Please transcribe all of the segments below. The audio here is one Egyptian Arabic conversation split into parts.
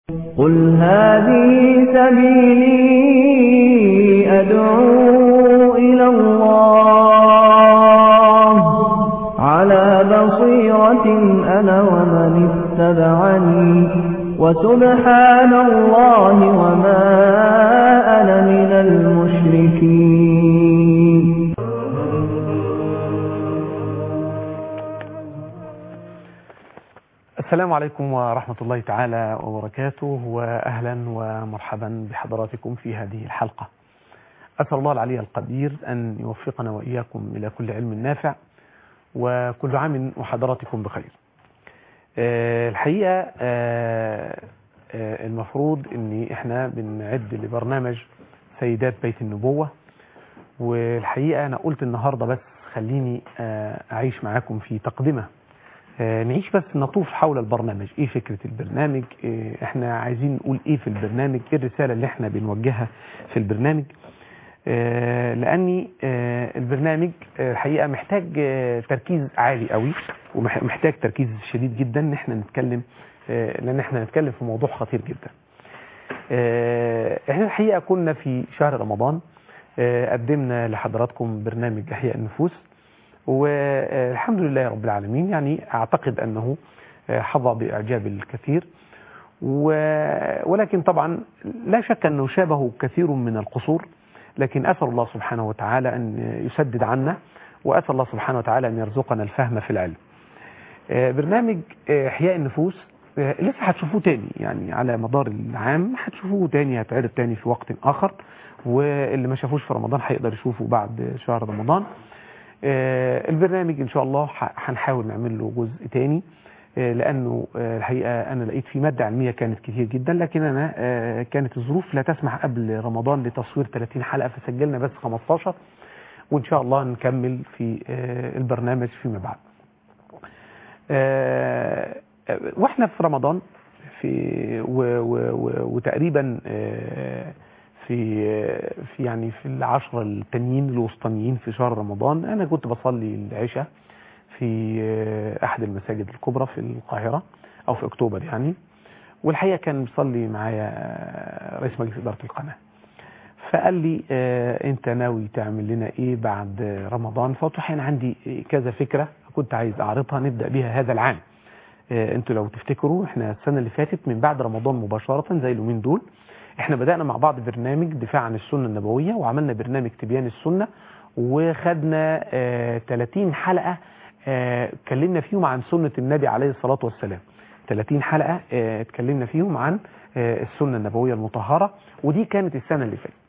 قل هذه سبيلي أدعو إلى الله على بصيرة أنا ومن اتبعني وسبحان الله وما أنا من المشركين السلام عليكم ورحمة الله تعالى وبركاته وأهلا ومرحبا بحضراتكم في هذه الحلقة أسأل الله العلي القدير أن يوفقنا وإياكم إلى كل علم نافع وكل عام وحضراتكم بخير آه، الحقيقة آه، آه، المفروض أن إحنا بنعد لبرنامج سيدات بيت النبوة والحقيقة أنا قلت النهاردة بس خليني أعيش معاكم في تقدمة نعيش بس نطوف حول البرنامج ايه فكرة البرنامج إيه احنا عايزين نقول ايه في البرنامج ايه الرسالة اللي احنا بنوجهها في البرنامج اه لاني اه البرنامج الحقيقة محتاج اه تركيز عالي قوي ومحتاج تركيز شديد جدا ان احنا نتكلم اه لان احنا نتكلم في موضوع خطير جدا اه احنا الحقيقة كنا في شهر رمضان اه قدمنا لحضراتكم برنامج احياء النفوس والحمد لله رب العالمين يعني أعتقد أنه حظى بإعجاب الكثير ولكن طبعا لا شك أنه شابه كثير من القصور لكن أسأل الله سبحانه وتعالى أن يسدد عنا وأسأل الله سبحانه وتعالى أن يرزقنا الفهم في العلم برنامج إحياء النفوس لسه هتشوفوه تاني يعني على مدار العام هتشوفوه تاني هتعرض تاني في وقت آخر واللي ما شافوش في رمضان هيقدر يشوفه بعد شهر رمضان البرنامج ان شاء الله هنحاول نعمل له جزء تاني لانه الحقيقه انا لقيت في ماده علميه كانت كتير جدا لكن انا كانت الظروف لا تسمح قبل رمضان لتصوير 30 حلقه فسجلنا بس 15 وان شاء الله نكمل في البرنامج فيما بعد واحنا في رمضان في و و و وتقريبا في في يعني في العشرة التانيين الوسطانيين في شهر رمضان انا كنت بصلي العشاء في احد المساجد الكبرى في القاهرة او في اكتوبر يعني والحقيقة كان بيصلي معايا رئيس مجلس ادارة القناة فقال لي انت ناوي تعمل لنا ايه بعد رمضان فقلت له عندي كذا فكرة كنت عايز اعرضها نبدأ بها هذا العام انتوا لو تفتكروا احنا السنة اللي فاتت من بعد رمضان مباشرة زي اليومين دول احنا بدأنا مع بعض برنامج دفاع عن السنة النبوية وعملنا برنامج تبيان السنة وخدنا اه 30 حلقة اتكلمنا اه فيهم عن سنة النبي عليه الصلاة والسلام 30 حلقة اه اتكلمنا فيهم عن السنة النبوية المطهرة ودي كانت السنة اللي فاتت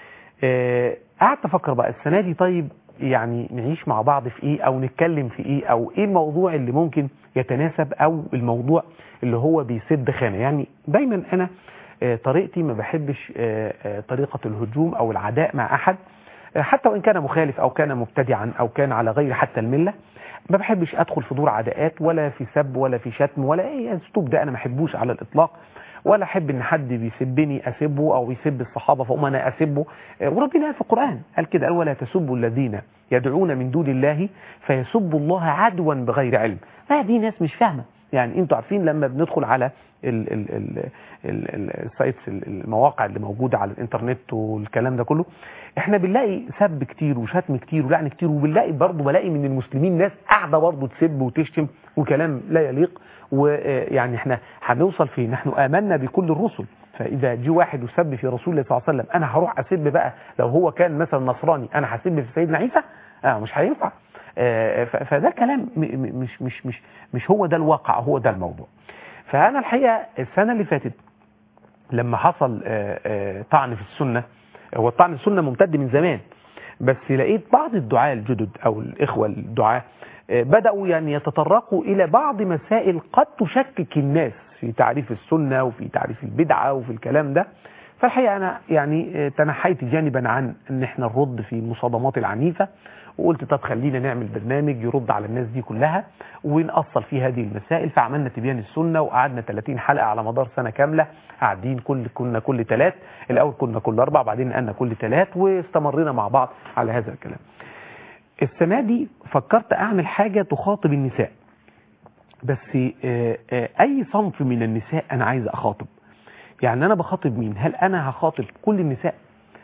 قعدت افكر بقى السنة دي طيب يعني نعيش مع بعض في ايه او نتكلم في ايه او ايه الموضوع اللي ممكن يتناسب او الموضوع اللي هو بيسد خانة يعني دايما انا طريقتي ما بحبش طريقة الهجوم أو العداء مع أحد حتى وإن كان مخالف أو كان مبتدعا أو كان على غير حتى الملة ما بحبش أدخل في دور عداءات ولا في سب ولا في شتم ولا أي أسلوب ده أنا ما أحبوش على الإطلاق ولا أحب إن حد بيسبني أسبه أو يسب الصحابة فأقوم أنا أسبه وربنا قال في القرآن قال كده قال ولا تسبوا الذين يدعون من دون الله فيسبوا الله عدوا بغير علم ما دي ناس مش فاهمة يعني انتوا عارفين لما بندخل على ال ال ال ال السايتس المواقع اللي موجودة على الانترنت والكلام ده كله احنا بنلاقي سب كتير وشتم كتير ولعن كتير وبنلاقي برضه بلاقي من المسلمين ناس قاعدة برضه تسب وتشتم وكلام لا يليق ويعني احنا هنوصل فين نحن آمنا بكل الرسل فإذا جه واحد وسب في رسول الله صلى الله عليه وسلم أنا هروح أسب بقى لو هو كان مثلا نصراني أنا هسب في سيدنا عيسى آه مش هينفع فده كلام مش مش مش مش هو ده الواقع هو ده الموضوع فأنا الحقيقة السنة اللي فاتت لما حصل طعن في السنة هو الطعن في السنة ممتد من زمان بس لقيت بعض الدعاة الجدد أو الإخوة الدعاة بدأوا يعني يتطرقوا إلى بعض مسائل قد تشكك الناس في تعريف السنة وفي تعريف البدعة وفي الكلام ده فالحقيقة أنا يعني تنحيت جانبا عن أن احنا نرد في المصادمات العنيفة وقلت طب خلينا نعمل برنامج يرد على الناس دي كلها ونأصل في هذه المسائل فعملنا تبيان السنة وقعدنا 30 حلقة على مدار سنة كاملة قاعدين كل كنا كل ثلاث الأول كنا كل أربع بعدين نقلنا كل ثلاث واستمرينا مع بعض على هذا الكلام السنة دي فكرت أعمل حاجة تخاطب النساء بس أي صنف من النساء أنا عايز أخاطب يعني انا بخاطب مين هل انا هخاطب كل النساء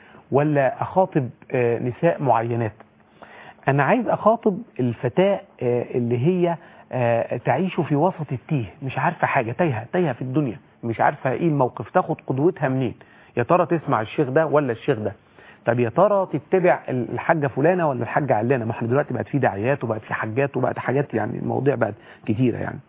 ولا اخاطب آه، نساء معينات انا عايز اخاطب الفتاة آه، اللي هي آه، تعيش في وسط التيه مش عارفة حاجة تايهة تايهة في الدنيا مش عارفة ايه الموقف تاخد قدوتها منين يا ترى تسمع الشيخ ده ولا الشيخ ده طب يا ترى تتبع الحاجة فلانة ولا الحاجة علانة ما احنا دلوقتي بقت في دعايات وبقت في حاجات وبقت حاجات يعني المواضيع بقت كتيرة يعني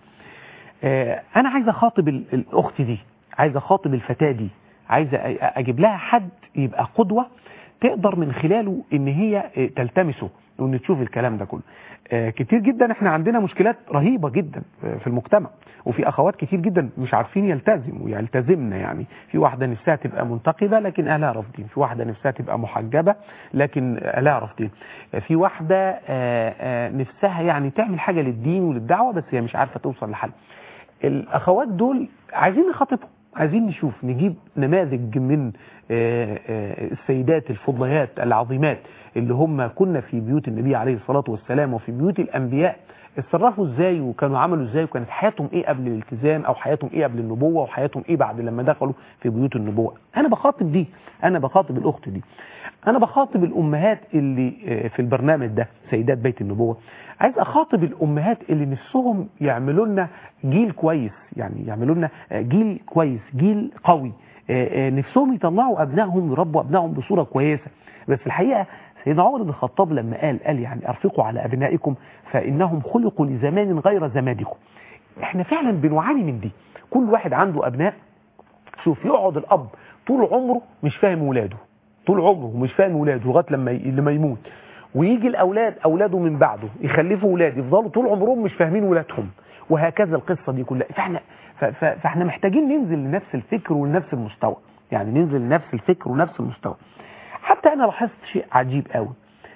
آه، انا عايز اخاطب ال- الاخت دي عايز اخاطب الفتاة دي عايز أ- اجيب لها حد يبقى قدوة تقدر من خلاله ان هي آه، تلتمسه وان تشوف الكلام ده كله آه، كتير جدا احنا عندنا مشكلات رهيبة جدا آه، في المجتمع وفي اخوات كتير جدا مش عارفين يلتزموا يلتزمنا يعني في واحدة نفسها تبقى منتقبة لكن اهلها رافضين في واحدة نفسها تبقى محجبة لكن اهلها رافضين آه، في واحدة آه، آه، نفسها يعني تعمل حاجة للدين وللدعوة بس هي مش عارفة توصل لحل الاخوات دول عايزين نخاطبهم عايزين نشوف نجيب نماذج من آه، آه، السيدات الفضليات العظيمات اللي هم كنا في بيوت النبي عليه الصلاة والسلام وفي بيوت الأنبياء اتصرفوا ازاي وكانوا عملوا ازاي وكانت حياتهم ايه قبل الالتزام او حياتهم ايه قبل النبوة وحياتهم ايه بعد لما دخلوا في بيوت النبوة انا بخاطب دي انا بخاطب الاخت دي انا بخاطب الامهات اللي آه، في البرنامج ده سيدات بيت النبوة عايز اخاطب الامهات اللي نفسهم يعملوا لنا جيل كويس يعني يعملوا لنا آه، جيل كويس جيل قوي آه، آه، نفسهم يطلعوا ابنائهم يربوا ابنائهم بصورة كويسة بس الحقيقة سيدنا عمر بن الخطاب لما قال قال يعني ارفقوا على ابنائكم فانهم خلقوا لزمان غير زمانكم احنا فعلا بنعاني من دي كل واحد عنده ابناء شوف يقعد الاب طول عمره مش فاهم ولاده طول عمره مش فاهم ولاده لغايه لما ي- لما يموت ويجي الاولاد اولاده من بعده يخلفوا ولاد يفضلوا طول عمرهم مش فاهمين ولادهم وهكذا القصه دي كلها فاحنا ف- ف- فاحنا محتاجين ننزل لنفس الفكر ولنفس المستوى يعني ننزل لنفس الفكر ونفس المستوى حتى انا لاحظت شيء عجيب قوي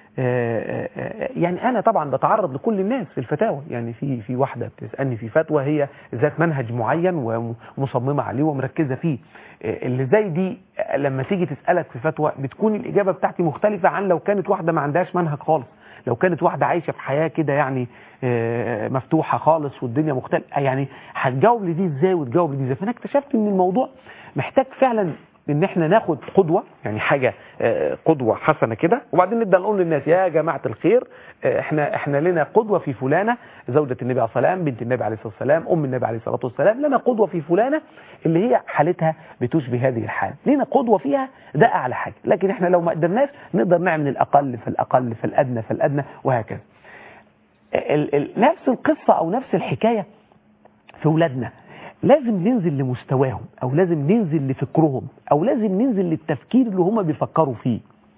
آه، آه، يعني انا طبعا بتعرض لكل الناس في الفتاوى يعني في في واحده بتسالني في فتوى هي ذات منهج معين ومصممه عليه ومركزه فيه آه، اللي زي دي آه، لما تيجي تسالك في فتوى بتكون الاجابه بتاعتي مختلفه عن لو كانت واحده ما عندهاش منهج خالص لو كانت واحده عايشه في حياه كده يعني آه، مفتوحه خالص والدنيا مختلفه يعني هتجاوب لدي ازاي وتجاوب لدي ازاي فانا اكتشفت ان الموضوع محتاج فعلا ان احنا ناخد قدوة يعني حاجة آه، قدوة حسنة كده وبعدين نبدأ نقول للناس يا جماعة الخير آه، احنا احنا لنا قدوة في فلانة زوجة النبي عليه الصلاة والسلام بنت النبي عليه الصلاة والسلام ام النبي عليه الصلاة والسلام لنا قدوة في فلانة اللي هي حالتها بتشبه هذه الحال لنا قدوة فيها ده اعلى حاجة لكن احنا لو ما قدرناش نقدر نعمل الاقل فالاقل فالادنى فالادنى وهكذا ال- ال- نفس القصة او نفس الحكاية في ولادنا لازم ننزل لمستواهم او لازم ننزل لفكرهم او لازم ننزل للتفكير اللي هم بيفكروا فيه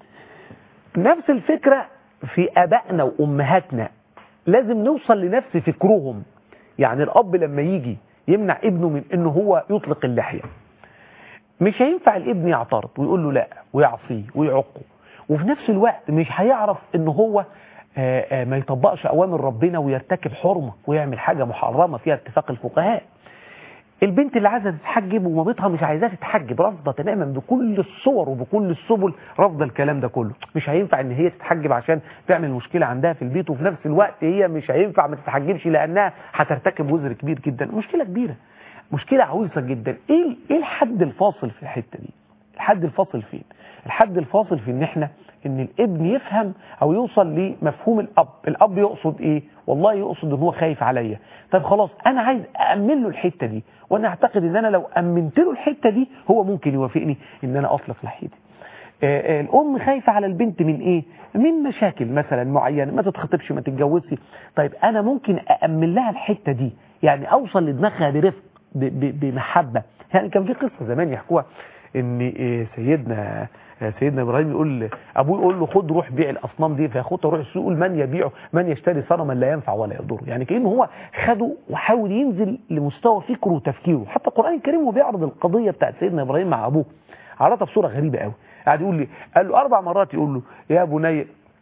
نفس الفكرة في ابائنا وامهاتنا لازم نوصل لنفس فكرهم يعني الاب لما يجي يمنع ابنه من انه هو يطلق اللحية مش هينفع الابن يعترض ويقول له لا ويعصيه ويعقه وفي نفس الوقت مش هيعرف ان هو آه، آه، ما يطبقش اوامر ربنا ويرتكب حرمة ويعمل حاجة محرمة فيها اتفاق الفقهاء البنت اللي عايزه تتحجب ومامتها مش عايزاها تتحجب رافضه تماما بكل الصور وبكل السبل رافضه الكلام ده كله مش هينفع ان هي تتحجب عشان تعمل مشكله عندها في البيت وفي نفس الوقت هي مش هينفع ما تتحجبش لانها هترتكب وزر كبير جدا مشكله كبيره مشكله عويصه جدا ايه ايه الحد الفاصل في الحته دي الحد الفاصل فين الحد الفاصل في ان احنا ان الابن يفهم او يوصل لمفهوم الاب الاب يقصد ايه والله يقصد ان هو خايف عليا طب خلاص انا عايز امن له الحته دي وانا اعتقد ان انا لو امنت له الحته دي هو ممكن يوافقني ان انا اطلق لحيتي آه، آه، الام خايفه على البنت من ايه من مشاكل مثلا معينه ما تتخطبش ما تتجوزش طيب انا ممكن اامن لها الحته دي يعني اوصل لدماغها برفق ب- ب- بمحبه يعني كان في قصه زمان يحكوها ان آه، سيدنا آه، سيدنا ابراهيم يقول ابوه يقول له خد روح بيع الاصنام دي فياخدها روح السوق يقول من يبيعه من يشتري صنما لا ينفع ولا يضر يعني كانه هو خده وحاول ينزل لمستوى فكره وتفكيره حتى القران الكريم وهو بيعرض القضيه بتاعت سيدنا ابراهيم مع ابوه عرضها بصوره غريبه قوي قاعد يقول لي قال له اربع مرات يقول له يا بني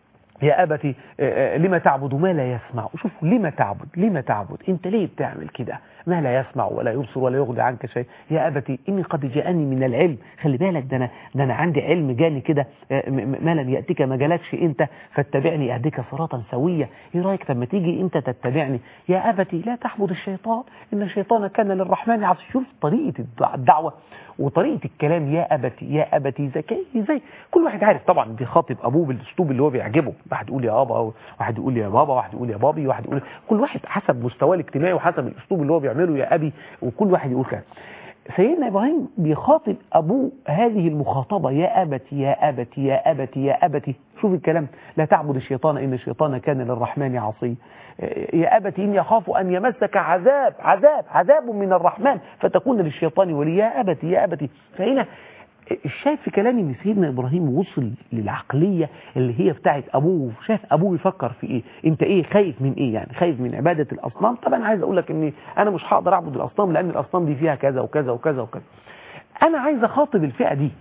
يا أبتي آه، آه، لما تعبد ما لا يسمع شوف لما تعبد لما تعبد انت ليه بتعمل كده ما لا يسمع ولا يبصر ولا يغني عنك شيء يا أبتي إني قد جاءني من العلم خلي بالك ده أنا, ده أنا عندي علم جاني كده آه، م- م- ما لم يأتك ما جالكش أنت فاتبعني أهدك صراطا سويا إيه رأيك لما تيجي أنت تتبعني يا أبتي لا تعبد الشيطان إن الشيطان كان للرحمن عصي شوف طريقة الدع- الدعوة وطريقة الكلام يا أبتي يا أبتي زكي زي كل واحد عارف طبعا بيخاطب أبوه بالأسلوب اللي هو بيعجبه واحد يقول يا بابا واحد يقول يا بابا واحد يقول يا بابي واحد يقول كل واحد حسب مستواه الاجتماعي وحسب الأسلوب اللي هو بيعمله يا أبي وكل واحد يقول كده سيدنا إبراهيم بيخاطب أبوه هذه المخاطبة يا أبتي يا أبتي يا أبتي يا أبتي شوف الكلام لا تعبد الشيطان إن الشيطان كان للرحمن عصي يا أبتي إني أخاف أن يمسك عذاب عذاب عذاب من الرحمن فتكون للشيطان ولي يا أبتي يا أبتي فهنا الشايف في كلامي ان سيدنا ابراهيم وصل للعقليه اللي هي بتاعت ابوه شاف ابوه بيفكر في ايه انت ايه خايف من ايه يعني خايف من عباده الاصنام طبعا عايز اقول لك ان انا مش هقدر اعبد الاصنام لان الاصنام دي فيها كذا وكذا وكذا وكذا انا عايز اخاطب الفئه دي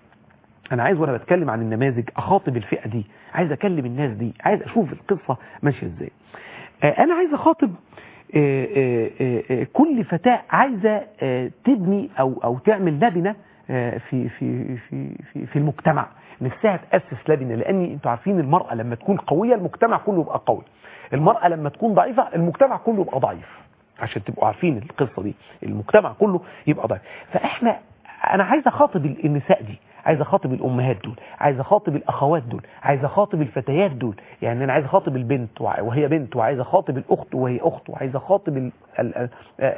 انا عايز وانا بتكلم عن النماذج اخاطب الفئه دي عايز اكلم الناس دي عايز اشوف القصه ماشيه ازاي آه، انا عايز اخاطب آه، آه، آه، آه، كل فتاة عايزة آه، تبني أو أو تعمل لبنة آه، في في في في في المجتمع نفسها تأسس لبنة لأن أنتوا عارفين المرأة لما تكون قوية المجتمع كله يبقى قوي المرأة لما تكون ضعيفة المجتمع كله يبقى ضعيف عشان تبقوا عارفين القصة دي المجتمع كله يبقى ضعيف فإحنا أنا عايز أخاطب النساء دي عايز اخاطب الامهات دول عايز اخاطب الاخوات دول عايز اخاطب الفتيات دول يعني انا عايز اخاطب البنت وع- وهي بنت وعايز اخاطب الاخت وهي اخت وعايز اخاطب ال ال ال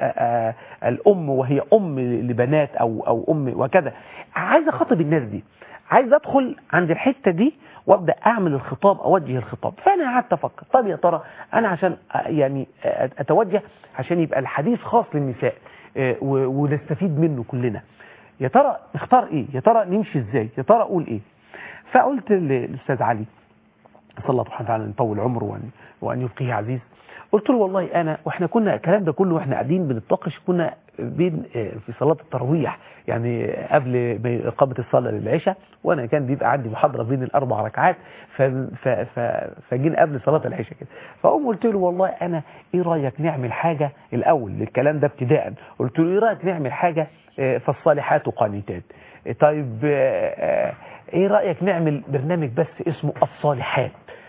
ال الام وهي ام لبنات او او ام وكذا عايز اخاطب الناس دي عايز ادخل عند الحته دي وابدا اعمل الخطاب اوجه الخطاب فانا قعدت افكر طب يا ترى انا عشان أ- يعني أ- اتوجه عشان يبقى الحديث خاص للنساء آه، و- ونستفيد منه كلنا يا ترى نختار ايه يا ترى نمشي ازاي يا ترى اقول ايه فقلت للاستاذ علي صلى الله سبحانه وتعالى ان يطول عمره وان وان يبقيه عزيز قلت له والله انا واحنا كنا الكلام ده كله واحنا قاعدين بنتناقش كنا بين آه، في صلاه التراويح يعني قبل ما اقامه الصلاه للعشاء وانا كان بيبقى عندي محاضره بين الاربع ركعات ف- ف- ف- فجينا قبل صلاه العشاء كده فاقوم قلت له والله انا ايه رايك نعمل حاجه الاول للكلام ده ابتداء قلت له ايه رايك نعمل حاجه آه، فالصالحات قانتات آه، طيب آه، آه، ايه رايك نعمل برنامج بس اسمه الصالحات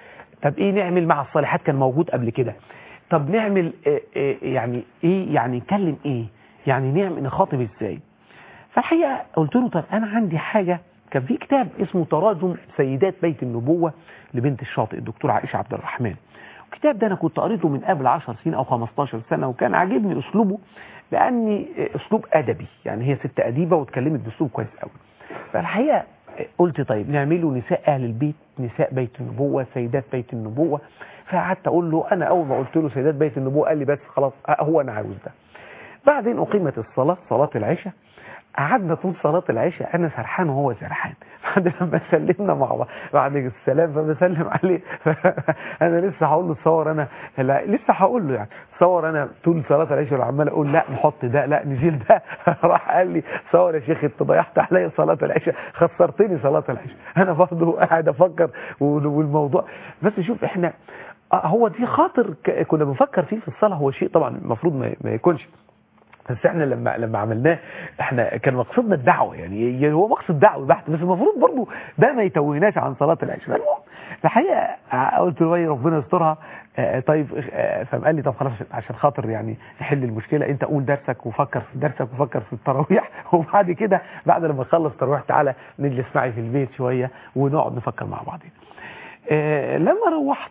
طب ايه نعمل مع الصالحات كان موجود قبل كده طب نعمل آه، آه، يعني ايه يعني نكلم ايه يعني نعمل نخاطب ازاي فالحقيقه قلت له طب انا عندي حاجه كان في كتاب اسمه تراجم سيدات بيت النبوه لبنت الشاطئ الدكتور عائشه عبد الرحمن الكتاب ده انا كنت قريته من قبل 10 سنين او 15 سنه وكان عاجبني اسلوبه لاني اسلوب ادبي يعني هي ست اديبه واتكلمت باسلوب كويس قوي فالحقيقه قلت طيب نعمله نساء اهل البيت نساء بيت النبوه سيدات بيت النبوه فقعدت اقول له انا اول ما قلت له سيدات بيت النبوه قال لي بس خلاص هو انا عاوز ده بعدين اقيمت الصلاه صلاه العشاء قعدنا طول صلاة العشاء أنا سرحان وهو سرحان بعد لما سلمنا مع بعض بعد السلام فبسلم عليه أنا لسه هقول له تصور أنا لا لسه هقول له يعني تصور أنا طول صلاة العشاء وعمال أقول لا نحط ده لا نشيل ده راح قال لي تصور يا شيخ أنت ضيعت عليا صلاة العشاء خسرتني صلاة العشاء أنا برضه قاعد أفكر وال- والموضوع بس شوف إحنا آه، هو دي خاطر ك- كنا بنفكر فيه في الصلاة هو شيء طبعا المفروض ما ما يكونش بس احنا لما لما عملناه احنا كان مقصدنا الدعوه يعني يعني هو مقصد دعوي بحت بس المفروض برضه ده ما يتوهناش عن صلاه العشاء المهم الحقيقه قلت له "وي ربنا يسترها آه، طيب آه، فقام قال لي طب خلاص عشان خاطر يعني نحل المشكله انت قول درسك وفكر في درسك وفكر في التراويح وبعد كده بعد لما نخلص تراويح تعالى نجلس معي في البيت شويه ونقعد نفكر مع بعضين آه، لما روحت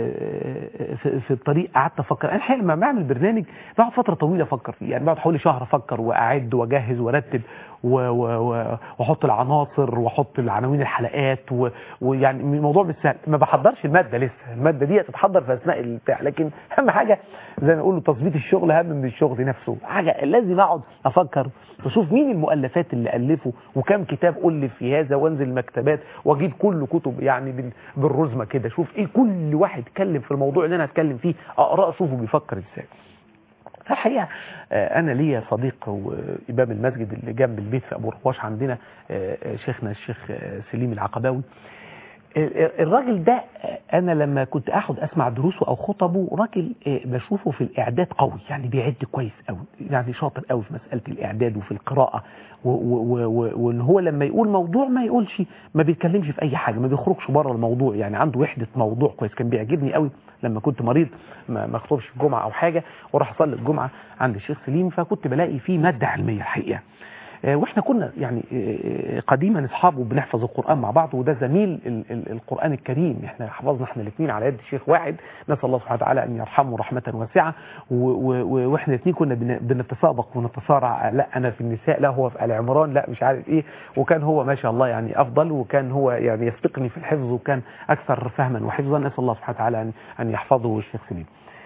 آه، في, في الطريق قعدت افكر انا الحقيقه لما بعمل برنامج بقعد فتره طويله افكر فيه يعني بقعد حوالي شهر افكر واعد واجهز وارتب و- و- و- واحط العناصر واحط العناوين الحلقات و- ويعني الموضوع مش سهل ما بحضرش الماده لسه الماده دي هتتحضر في اثناء البتاع لكن اهم حاجه زي ما يقولوا تظبيط الشغل اهم من الشغل نفسه حاجه لازم اقعد افكر واشوف مين المؤلفات اللي الفوا وكم كتاب الف في هذا وانزل المكتبات واجيب كل كتب يعني بال- بالرزمه كده شوف ايه كل واحد اتكلم في الموضوع اللي انا هتكلم فيه اقراه اشوفه بيفكر ازاي فالحقيقه آه، انا ليا صديق وامام المسجد اللي جنب البيت في ابو رواش عندنا آه، آه، شيخنا الشيخ آه، سليم العقباوي ال- الراجل ده انا لما كنت اقعد اسمع دروسه او خطبه راجل آه، بشوفه في الاعداد قوي يعني بيعد كويس قوي يعني شاطر قوي في مساله الاعداد وفي القراءه و- و- و- و- وان هو لما يقول موضوع ما يقولش ما بيتكلمش في اي حاجه ما بيخرجش بره الموضوع يعني عنده وحده موضوع كويس كان بيعجبني قوي لما كنت مريض ما ما اخطبش في جمعه او حاجه واروح اصلي الجمعه عند الشيخ سليم فكنت بلاقي فيه ماده علميه الحقيقه آه، واحنا كنا يعني آه، قديما اصحاب وبنحفظ القران مع بعض وده زميل ال- ال- القران الكريم احنا حفظنا احنا الاثنين على يد شيخ واحد نسال الله سبحانه وتعالى ان يرحمه رحمه واسعه و- و- و- واحنا الاثنين كنا بن- بنتسابق ونتصارع لا انا في النساء لا هو في ال عمران لا مش عارف ايه وكان هو ما شاء الله يعني افضل وكان هو يعني يسبقني في الحفظ وكان اكثر فهما وحفظا نسال الله سبحانه وتعالى ان ان يحفظه الشيخ سليم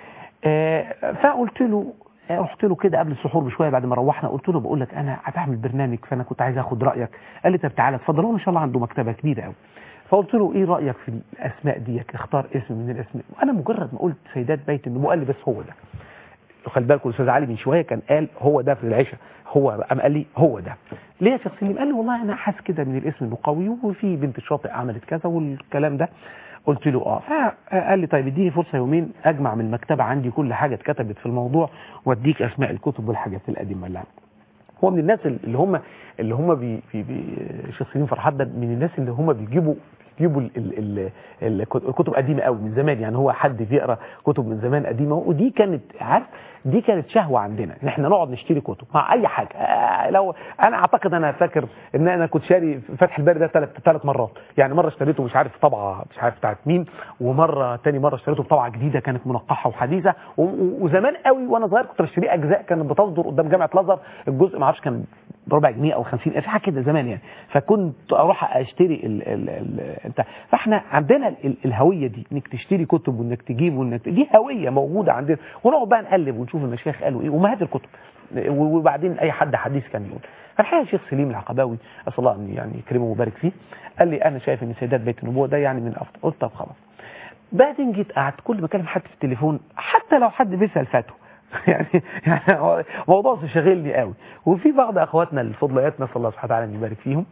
آه، فقلت له رحت له كده قبل السحور بشويه بعد ما روحنا قلت له بقول لك انا بعمل برنامج فانا كنت عايز اخد رايك قال لي طب تعالى اتفضل هو ما شاء الله عنده مكتبه كبيره قوي فقلت له ايه رايك في الاسماء ديك اختار اسم من الاسماء وانا مجرد ما قلت سيدات بيت النبوه قال لي بس هو ده خلي بالكم الاستاذ علي من شويه كان قال هو ده في العشاء هو قام قال لي هو ده ليه يا شيخ سليم قال لي والله انا حاسس كده من الاسم انه قوي وفي بنت الشاطئ عملت كذا والكلام ده قلت له اه فقال لي طيب اديني فرصه يومين اجمع من المكتبه عندي كل حاجه اتكتبت في الموضوع واديك اسماء الكتب والحاجات القديمه اللي عندي هو من الناس اللي هم اللي هم بي بي بي شيخ سليم فرحات ده من الناس اللي هم بيجيبوا بيجيبوا ال- ال- ال- ال- الكتب قديمه قوي من زمان يعني هو حد بيقرا كتب من زمان قديمه ودي كانت عارف دي كانت شهوه عندنا ان احنا نقعد نشتري كتب مع اي حاجه آه، لو انا اعتقد انا فاكر ان انا كنت شاري فتح الباري ده ثلاث ثلاث مرات يعني مره اشتريته مش عارف طبعه مش عارف بتاعت مين ومره تاني مره اشتريته بطبعه جديده كانت منقحه وحديثه و- و- وزمان قوي وانا صغير كنت بشتريه اجزاء كانت بتصدر قدام جامعه الازهر الجزء ما اعرفش كان بربع جنيه او 50 قرش حاجه كده زمان يعني فكنت اروح اشتري ال ال ال انت فاحنا عندنا ال ال الهويه دي انك تشتري كتب وانك تجيب وانك دي هويه موجوده عندنا ونقعد بقى نقلب ونشوف المشايخ قالوا ايه وما هذه الكتب وبعدين اي حد حديث كان يقول فالحقيقه الشيخ سليم العقباوي اسال الله ان يعني يكرمه ويبارك فيه قال لي انا شايف ان سيدات بيت النبوه ده يعني من افضل قلت طب خلاص بعدين جيت قعدت كل ما اكلم حد في التليفون حتى لو حد بيسال فتوى يعني يعني هو موضوع شاغلني قوي وفي بعض اخواتنا الفضليات نسال الله سبحانه وتعالى ان يبارك فيهم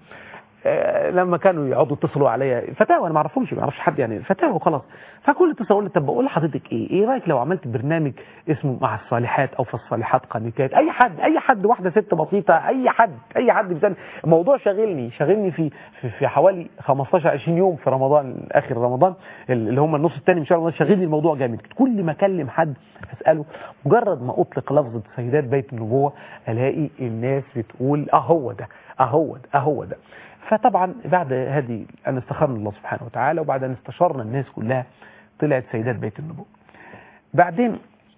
آه، لما كانوا يقعدوا يتصلوا عليا فتاوى انا ما اعرفهمش ما اعرفش حد يعني فتاوى وخلاص فكل اتصل اقول له طب بقول لحضرتك ايه ايه رايك لو عملت برنامج اسمه مع الصالحات او في الصالحات قانتات اي حد اي حد واحده ست بسيطه اي حد اي حد بيسال الموضوع شاغلني شاغلني في في, في حوالي 15 20 يوم في رمضان اخر رمضان اللي هم النص الثاني من شهر رمضان شاغلني الموضوع جامد كل ما اكلم حد اساله مجرد ما اطلق لفظه سيدات بيت النبوه الاقي الناس بتقول اه هو ده اه هو ده اه هو ده فطبعا بعد هذه أن استخرنا الله سبحانه وتعالى وبعد أن استشرنا الناس كلها طلعت سيدات بيت النبوة بعدين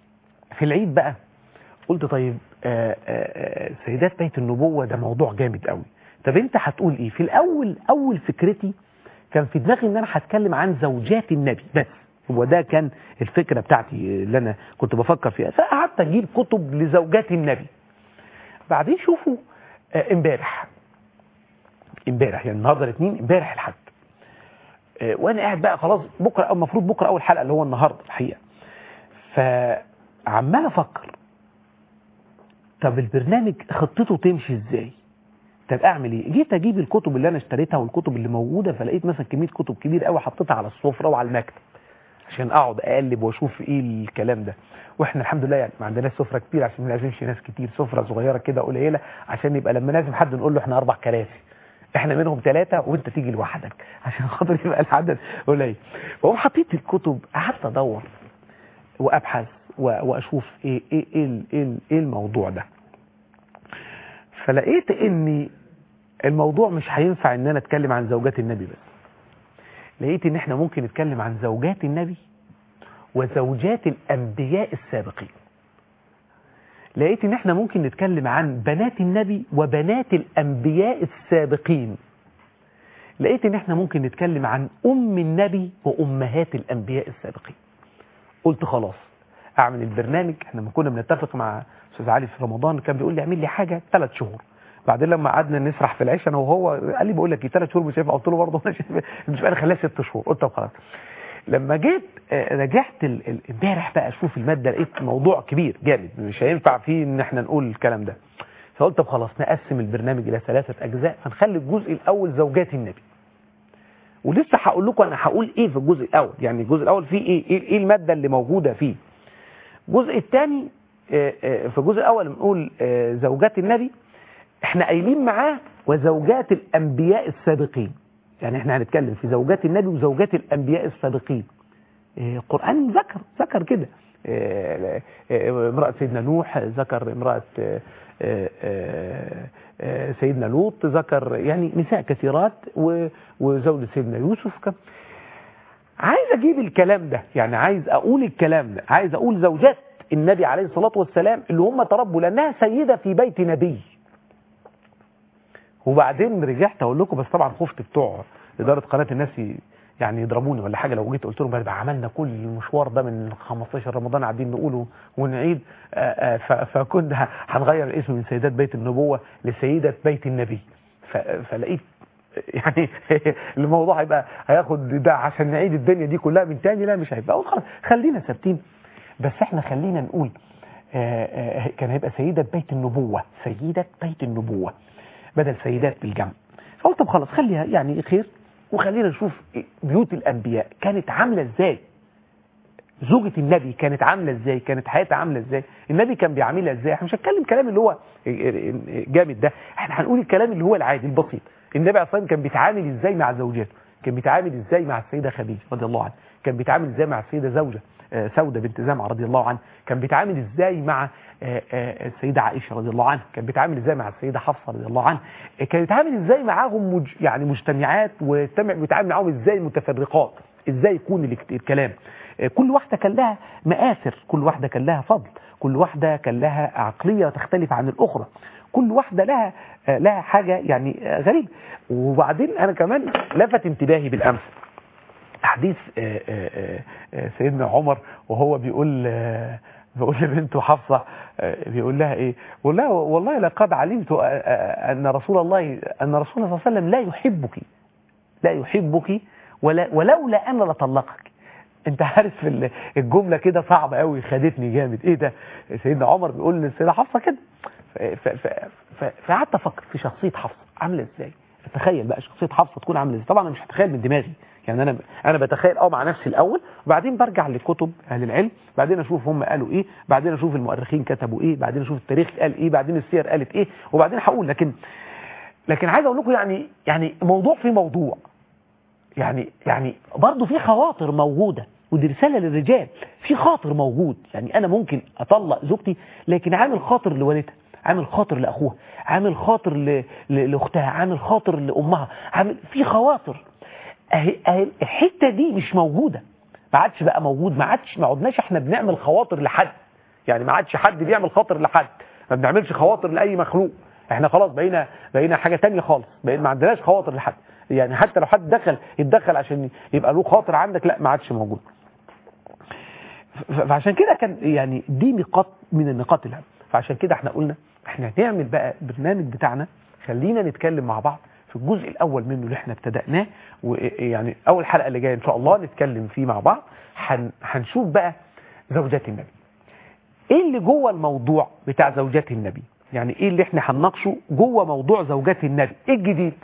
في العيد بقى قلت طيب آآ آآ سيدات بيت النبوة ده موضوع جامد قوي طب انت هتقول ايه في الاول اول فكرتي كان في دماغي ان انا هتكلم عن زوجات النبي بس هو ده كان الفكرة بتاعتي اللي انا كنت بفكر فيها فقعدت اجيب كتب لزوجات النبي بعدين شوفوا آه، امبارح امبارح يعني النهارده الاثنين امبارح الحد آه، وانا قاعد بقى خلاص بكره او المفروض بكره اول حلقه اللي هو النهارده الحقيقه فعمال افكر طب البرنامج خطته تمشي ازاي طب اعمل ايه جيت اجيب الكتب اللي انا اشتريتها والكتب اللي موجوده فلقيت مثلا كميه كتب كبير قوي حطيتها على السفره وعلى المكتب عشان اقعد اقلب واشوف ايه الكلام ده واحنا الحمد لله يعني ما عندناش سفره كبيره عشان ما نعزمش ناس كتير سفره صغيره كده قليله عشان يبقى لما نعزم حد نقول له احنا اربع كراسي احنا منهم ثلاثة وانت تيجي لوحدك عشان خاطر يبقى العدد قليل فهو حطيت الكتب قعدت ادور وابحث و- واشوف ايه ايه ايه ال- ايه ال- ايه الموضوع ده فلقيت ان الموضوع مش هينفع ان انا اتكلم عن زوجات النبي بس لقيت ان احنا ممكن نتكلم عن زوجات النبي وزوجات الانبياء السابقين لقيت ان احنا ممكن نتكلم عن بنات النبي وبنات الانبياء السابقين لقيت ان احنا ممكن نتكلم عن ام النبي وامهات الانبياء السابقين قلت خلاص اعمل البرنامج احنا لما كنا بنتفق مع استاذ علي في رمضان كان بيقول لي اعمل لي حاجه ثلاث شهور بعدين لما قعدنا نسرح في العيش انا وهو قال لي بقول لك ايه ثلاث شهور مش هينفع قلت له برضه مش مش انا خليها ست شهور قلت طب خلاص لما جيت آه، رجعت ال- ال- امبارح بقى اشوف الماده لقيت موضوع كبير جامد مش هينفع فيه ان احنا نقول الكلام ده فقلت طب خلاص نقسم البرنامج الى ثلاثه اجزاء فنخلي الجزء الاول زوجات النبي ولسه هقول لكم انا هقول ايه في الجزء الاول يعني الجزء الاول فيه ايه ايه, إيه الماده اللي موجوده فيه الجزء الثاني في الجزء الاول بنقول آه، زوجات النبي احنا قايلين معاه وزوجات الانبياء السابقين يعني احنا هنتكلم في زوجات النبي وزوجات الانبياء السابقين آه، القران ذكر ذكر كده آه، آه، امراه سيدنا نوح ذكر امراه آه، آه، آه، آه، سيدنا لوط ذكر يعني نساء كثيرات و- وزوج سيدنا يوسف كم عايز اجيب الكلام ده يعني عايز اقول الكلام ده عايز اقول زوجات النبي عليه الصلاة والسلام اللي هم تربوا لانها سيدة في بيت نبي وبعدين رجعت اقول لكم بس طبعا خفت بتوع اداره قناه الناس ي- يعني يضربوني ولا حاجه لو جيت قلت لهم بقى عملنا كل المشوار ده من 15 رمضان قاعدين نقوله ونعيد آه، آه، ف- فكنا هنغير الاسم من سيدات بيت النبوه لسيده بيت النبي ف- فلقيت يعني الموضوع هيبقى هياخد ده عشان نعيد الدنيا دي كلها من تاني لا مش هيبقى خلاص خلينا ثابتين بس احنا خلينا نقول آه، آه، كان هيبقى سيدة بيت النبوة سيدة بيت النبوة بدل سيدات بالجمع فقلت طب خلاص خليها يعني خير وخلينا نشوف بيوت الأنبياء كانت عاملة ازاي زوجة النبي كانت عاملة ازاي كانت حياتها عاملة ازاي النبي كان بيعاملها ازاي احنا مش هنتكلم كلام اللي هو جامد ده احنا هنقول الكلام اللي هو العادي البسيط النبي عليه الصلاة والسلام كان بيتعامل ازاي مع زوجاته كان بيتعامل ازاي مع السيدة خديجة رضي الله عنها كان بيتعامل ازاي مع السيدة زوجة آه، سودة بنت زمعة رضي الله عنها كان بيتعامل ازاي مع آه، آه، السيدة عائشة رضي الله عنها كان بيتعامل ازاي مع السيدة حفصة رضي الله عنها آه، كان بيتعامل ازاي معاهم مج... يعني مجتمعات ويستمع بيتعامل معاهم ازاي متفرقات ازاي يكون الاك- الكلام آه، كل واحدة كان لها مآثر كل واحدة كان لها فضل كل واحدة كان لها عقلية تختلف عن الأخرى كل واحدة لها آه، لها حاجة يعني آه، غريبة وبعدين أنا كمان لفت انتباهي بالأمس حديث آه، آه، آه، سيدنا عمر وهو بيقول آه، بيقول لبنته حفصة آه، بيقول لها ايه بيقول لها والله لقد علمت آه، آه، ان رسول الله ان رسول الله صلى الله عليه وسلم لا يحبك لا يحبك ولا ولولا انا لطلقك انت عارف ال- الجمله كده صعبه قوي خدتني جامد ايه ده سيدنا عمر بيقول للسيده حفصه كده ف- ف- ف- ف- فقعدت افكر في شخصيه حفصه عامله ازاي تخيل بقى شخصيه حفصه تكون عامله ازاي طبعا انا مش هتخيل من دماغي يعني انا انا بتخيل اه مع نفسي الاول وبعدين برجع لكتب اهل العلم بعدين اشوف هم قالوا ايه بعدين اشوف المؤرخين كتبوا ايه بعدين اشوف التاريخ قال ايه بعدين السير قالت ايه وبعدين هقول لكن لكن عايز اقول لكم يعني يعني موضوع في موضوع يعني يعني برضه في خواطر موجودة ودي رسالة للرجال في خاطر موجود يعني أنا ممكن أطلق زوجتي لكن عامل خاطر لوالدها عامل خاطر لأخوها عامل خاطر ل... ل... لأختها عامل خاطر لأمها عامل في خواطر أهي... أهي الحتة دي مش موجودة ما عادش بقى موجود ما عادش ما عدناش احنا بنعمل خواطر لحد يعني ما عادش حد بيعمل خاطر لحد ما بنعملش خواطر لأي مخلوق احنا خلاص بقينا بقينا حاجة تانية خالص بقينا ما عندناش خواطر لحد يعني حتى لو حد دخل يتدخل عشان يبقى له خاطر عندك لا ما عادش موجود ف- فعشان كده كان يعني دي نقاط من النقاط الهامة فعشان كده احنا قلنا احنا هنعمل بقى برنامج بتاعنا خلينا نتكلم مع بعض في الجزء الاول منه اللي احنا ابتدأناه ويعني اول حلقة اللي جاية ان شاء الله نتكلم فيه مع بعض هن- هنشوف بقى زوجات النبي ايه اللي جوه الموضوع بتاع زوجات النبي يعني ايه اللي احنا هنناقشه جوه موضوع زوجات النبي ايه الجديد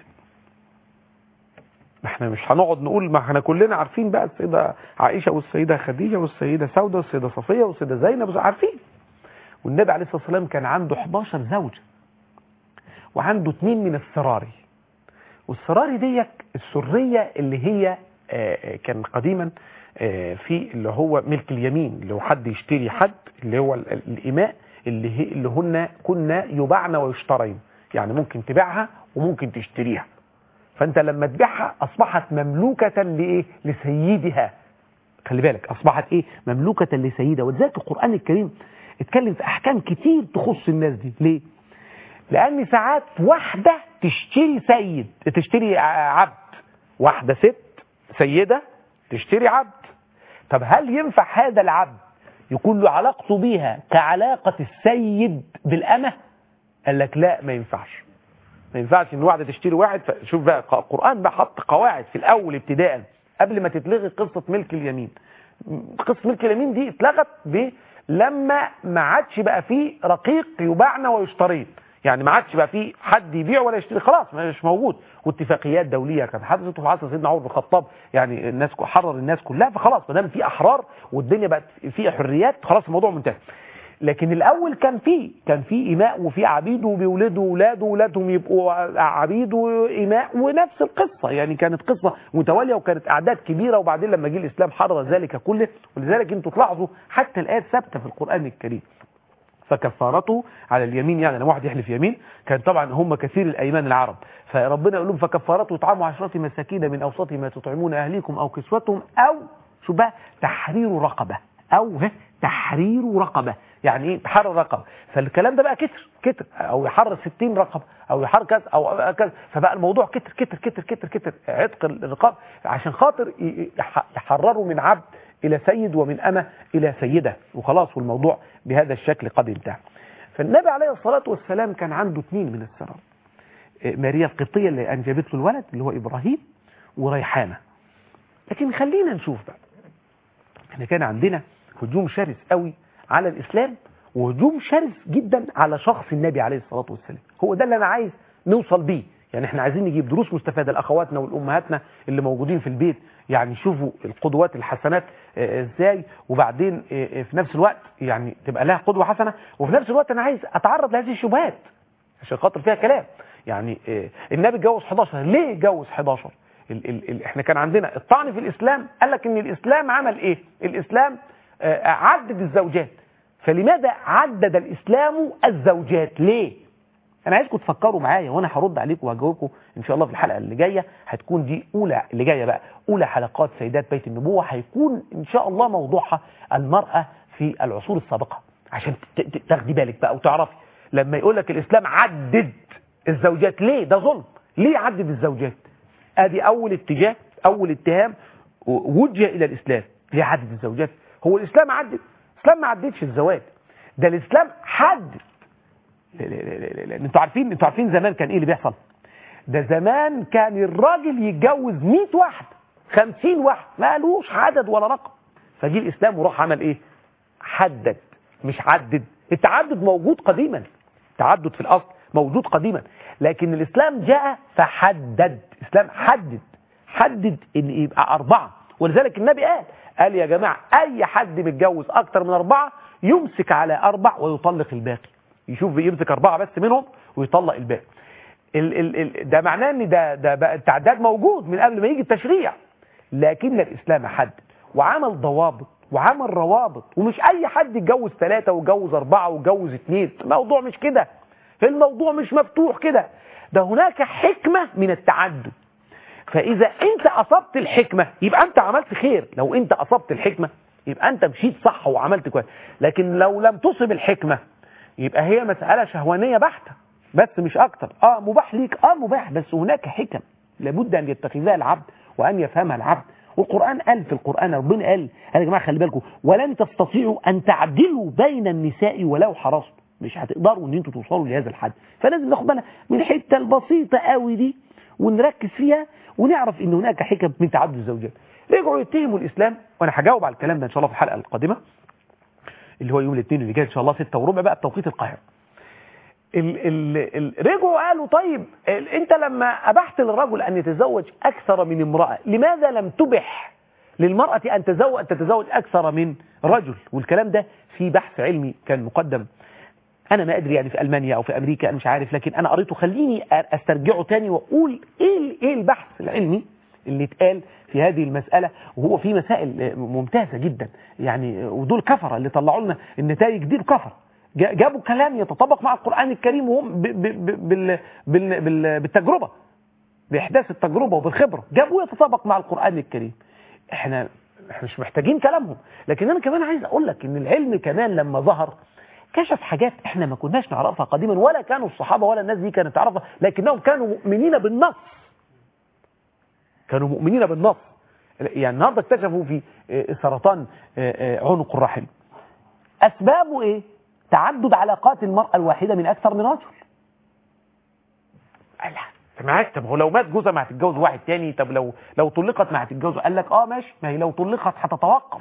ما احنا مش هنقعد نقول ما احنا كلنا عارفين بقى السيدة عائشة والسيدة خديجة والسيدة سودة والسيدة صفية والسيدة زينب عارفين والنبي عليه الصلاة والسلام كان عنده 11 زوجة وعنده اثنين من السراري والسراري ديك السرية اللي هي آه، آه، كان قديما آه، في اللي هو ملك اليمين اللي هو حد يشتري حد اللي هو ال- ال- الإماء اللي هي اللي هن كنا يباعن ويشترين يعني ممكن تبيعها وممكن تشتريها فانت لما تبيعها اصبحت مملوكة لايه لسيدها خلي بالك اصبحت ايه مملوكة لسيدها ولذلك القرآن الكريم اتكلم في احكام كتير تخص الناس دي ليه لان ساعات واحدة تشتري سيد تشتري ع- عبد واحدة ست سيدة تشتري عبد طب هل ينفع هذا العبد يكون له علاقته بيها كعلاقة السيد بالأمة قال لك لا ما ينفعش ما ينفعش ان واحده تشتري واحد شوف بقى ق- القران بقى حط قواعد في الاول ابتداء قبل ما تتلغي قصه ملك اليمين م- قصه ملك اليمين دي اتلغت ب لما ما عادش بقى فيه رقيق يباعن ويشترين يعني ما عادش بقى في حد يبيع ولا يشتري خلاص مش موجود واتفاقيات دوليه كانت حدثت في عصر سيدنا عمر بن الخطاب يعني الناس حرر الناس كلها فخلاص ما دام في احرار والدنيا بقت فيها حريات خلاص الموضوع منتهي لكن الاول كان في كان في اماء وفي عبيد وبيولدوا اولاده واولادهم يبقوا عبيد واماء ونفس القصه يعني كانت قصه متواليه وكانت اعداد كبيره وبعدين لما جه الاسلام حرر ذلك كله ولذلك انتوا تلاحظوا حتى الايات ثابته في القران الكريم فكفارته على اليمين يعني لما واحد يحلف يمين كان طبعا هم كثير الايمان العرب فربنا يقول لهم فكفارته اطعام عشرة مساكين من اوسط ما تطعمون اهليكم او كسوتهم او شو بقى تحرير رقبه او ها تحرير رقبه يعني ايه تحرر رقبه فالكلام ده بقى كتر كتر او يحرر 60 رقبه او يحرر كذا او كذا فبقى الموضوع كتر كتر كتر كتر كتر عتق الرقاب عشان خاطر يحرروا من عبد الى سيد ومن امه الى سيده وخلاص والموضوع بهذا الشكل قد انتهى فالنبي عليه الصلاه والسلام كان عنده اثنين من السرار ماريا القبطيه اللي انجبت له الولد اللي هو ابراهيم وريحانه لكن خلينا نشوف بقى احنا كان عندنا هجوم شرس قوي على الإسلام وهجوم شرس جدا على شخص النبي عليه الصلاة والسلام هو ده اللي أنا عايز نوصل بيه يعني احنا عايزين نجيب دروس مستفادة لأخواتنا والأمهاتنا اللي موجودين في البيت يعني شوفوا القدوات الحسنات ازاي وبعدين في نفس الوقت يعني تبقى لها قدوة حسنة وفي نفس الوقت أنا عايز أتعرض لهذه الشبهات عشان خاطر فيها كلام يعني النبي اتجوز 11 ليه اتجوز 11 ال ال ال احنا كان عندنا الطعن في الإسلام قال لك ان الإسلام عمل ايه الإسلام عدد الزوجات فلماذا عدد الإسلام الزوجات ليه أنا عايزكم تفكروا معايا وأنا هرد عليكم وهجاوبكم إن شاء الله في الحلقة اللي جاية هتكون دي أولى اللي جاية بقى أولى حلقات سيدات بيت النبوة هيكون إن شاء الله موضوعها المرأة في العصور السابقة عشان تاخدي بالك بقى وتعرفي لما يقول لك الإسلام عدد الزوجات ليه ده ظلم ليه عدد الزوجات ادي أول اتجاه أول اتهام وجه إلى الإسلام ليه عدد الزوجات هو الإسلام عدد الإسلام ما عدتش الزواج ده الإسلام حد انتوا عارفين انتوا عارفين زمان كان ايه اللي بيحصل ده زمان كان الراجل يتجوز 100 واحد 50 واحد ما قالوش عدد ولا رقم فجي الإسلام وراح عمل ايه حدد مش عدد التعدد موجود قديما التعدد في الأصل موجود قديما لكن الإسلام جاء فحدد الإسلام حدد حدد ان يبقى أربعة ولذلك النبي قال قال يا جماعة أي حد متجوز أكتر من أربعة يمسك على أربع ويطلق الباقي يشوف يمسك أربعة بس منهم ويطلق الباقي ال ال ال ده معناه ان ده ده بقى التعداد موجود من قبل ما يجي التشريع لكن الإسلام حدد وعمل ضوابط وعمل روابط ومش أي حد يتجوز ثلاثة ويتجوز أربعة ويتجوز اثنين الموضوع مش كده الموضوع مش مفتوح كده ده هناك حكمة من التعدد فإذا أنت أصبت الحكمة يبقى أنت عملت خير لو أنت أصبت الحكمة يبقى أنت مشيت صح وعملت كويس لكن لو لم تصب الحكمة يبقى هي مسألة شهوانية بحتة بس مش أكتر آه مباح ليك آه مباح بس هناك حكم لابد أن يتخذها العبد وأن يفهمها العبد والقرآن قال في القرآن ربنا قال قال يا جماعة خلي بالكم ولن تستطيعوا أن تعدلوا بين النساء ولو حرصتم مش هتقدروا ان انتوا توصلوا لهذا الحد فلازم ناخد بالنا من الحته البسيطه قوي دي ونركز فيها ونعرف ان هناك حكم من تعدد الزوجات رجعوا يتهموا الاسلام وانا هجاوب على الكلام ده ان شاء الله في الحلقه القادمه اللي هو يوم الاثنين اللي جاي ان شاء الله 6 وربع بقى بتوقيت القاهره ال ال ال رجعوا قالوا طيب ال انت لما ابحت للرجل ان يتزوج اكثر من امراه لماذا لم تبح للمراه ان تزوج ان تتزوج اكثر من رجل والكلام ده في بحث علمي كان مقدم انا ما ادري يعني في المانيا او في امريكا انا مش عارف لكن انا قريته خليني استرجعه تاني واقول ايه ايه البحث العلمي اللي اتقال في هذه المسألة وهو في مسائل ممتازة جدا يعني ودول كفرة اللي طلعوا لنا النتائج دي بكفر جابوا كلام يتطابق مع القرآن الكريم وهم بال بال بال بالتجربة بإحداث التجربة وبالخبرة جابوا يتطابق مع القرآن الكريم احنا احنا مش محتاجين كلامهم لكن انا كمان عايز اقول لك ان العلم كمان لما ظهر كشف حاجات احنا ما كناش نعرفها قديما ولا كانوا الصحابة ولا الناس دي كانت تعرفها لكنهم كانوا مؤمنين بالنص كانوا مؤمنين بالنص يعني النهارده اكتشفوا في سرطان عنق الرحم اسبابه ايه تعدد علاقات المرأة الواحدة من اكثر من رجل لا معاك طب هو لو مات جوزها ما هتتجوز واحد تاني طب لو لو طلقت ما هتتجوز قال لك اه ماشي ما هي لو طلقت هتتوقف